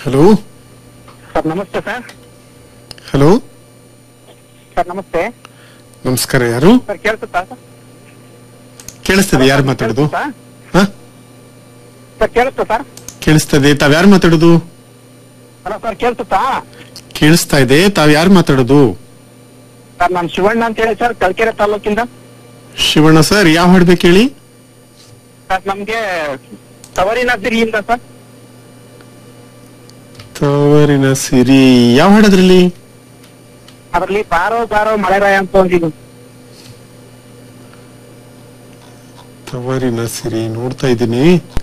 Hello sir ನಮಸ್ತೆ sir hello sir ನಮಸ್ತೆ ನಮಸ್ಕಾರ ಯಾರು ಸರ್ ಕೇಳಿಸುತ್ತಾ ಸರ್ ಕೇಳಿಸ್ತದೆ ಯಾರು ಮಾತಾಡೋದು ಕೇಳಿಸುತ್ತಾ? ಹಾ ಸರ್ ಕೇಳಿಸ್ತಾ ಸರ್ ಕೇಳಿಸ್ತದೆ ತಾವ್ ಯಾರು ಮಾತಾಡೋದು ಹಲೋ ಸರ್ ಕೇಳಿಸುತ್ತಾ ಕೇಳಿಸ್ತಾ ಇದೆ ತಾವ್ ಯಾರು ಮಾತಾಡೋದು ಸರ್ ನಾನು ಶಿವಣ್ಣ ಅಂತ ಹೇಳಿ ಸರ್ ಕಲ್ಕೆರೆ ತಾಲೂಕಿಂದ ಶಿವಣ್ಣ ಸರ್ ಯಾವ ಹಾಡ್ಬೇಕು ಹೇಳಿ ಸರ್ ನಮ್ಗೆ ತವರಿನ ಸಿರಿಯಿಂದ ಸರ್ ತವರಿನ ಸಿರಿ ಯಾವ ಹಾಡದ್ರಲ್ಲಿ ಅದರಲ್ಲಿ ಬಾರೋ ಬಾರೋ ಮಳೆರಾಯ ಅಂತ ಒಂದಿದು ತವರಿನ ಸಿರಿ ನೋಡ್ತಾ ಇದ್ದೀನಿ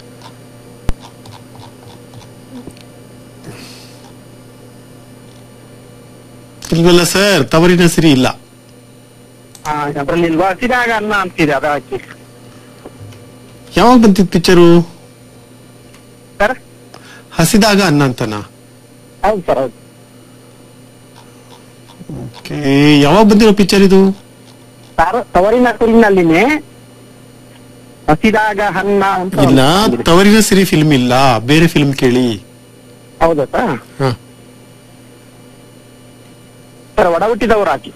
ಇಲ್ವಲ್ಲ ಸರ್ ತವರಿನ ಸಿರಿ ಇಲ್ಲ ಆ, ಅದ್ರಲ್ಲಿ ಇಲ್ವಾ ಹಸಿದಾಗ ಅನ್ನ ಅಂತಿದೆ ಅದ ಹಾಕಿ ಯಾವಾಗ ಬಂತಿದ್ ಪಿಕ್ಚರು ಸರ್ ಹಸಿದಾಗ ಅನ್ನ ಅಂತನಾ ಹೌದು ಸರ್ ಹೌದು ಓಕೆ ಯಾವಾಗ ಬಂದಿರೋ ಪಿಕ್ಚರ್ ಇದು ತಾರ- ತವರಿನ ಕುರಿನಲ್ಲಿನೇ ಹಸಿದಾಗ ಅನ್ನ ಅಂತ ಇಲ್ಲ ಒಂದು ತವರಿನ ಸಿರಿ ಫಿಲ್ಮ್ ಇಲ್ಲ ಬೇರೆ ಫಿಲ್ಮ್ ಕೇಳಿ ಹೌದಾ ಸರ್ ಹ. ಸರ್ ಒಡ ಹುಟ್ಟಿದವರು ಹಾಕಿ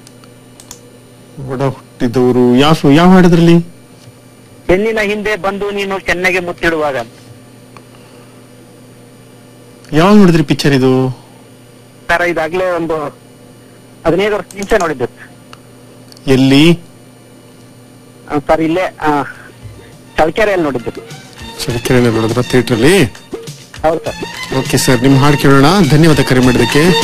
ಒಡ ಹುಟ್ಟಿದವರು ಯಾವ ಯಾವ ಹಾಡದ್ರಲ್ಲಿ ಹೆಣ್ಣಿನ ಹಿಂದೆ ಬಂದು ನೀನು ಕೆನ್ನೆಗೆ ಮುತ್ತಿಡುವಾಗ ಯಾವಾಗ ನೋಡಿದ್ರಿ ಪಿಕ್ಚರ್ ಇದು ಸರ್ ಇದಾಗ್ಲೇ ಒಂದು ಹದಿನೈದು ವರ್ಷ ಮುಂಚೆ ನೋಡಿದ್ದೆ ಎಲ್ಲಿ ಆ, ಸರ್ ಇಲ್ಲೇ ಆ, ಚಳ್ಳಕೆರೆಯಲ್ಲಿ ನೋಡಿದ್ದೆ ಚಳ್ಳಕೆರೆ ನೋಡಿದ್ರ ಥಿಯೇಟರ್ ಅಲ್ಲಿ ಹೌದು ಸರ್ ಓಕೆ ಸರ್ ನಿಮ್ ಹಾಡು ಕೇಳೋಣ ಧನ್ಯವಾದ ಕರೆ ಮಾಡಿದಕ್ಕೆ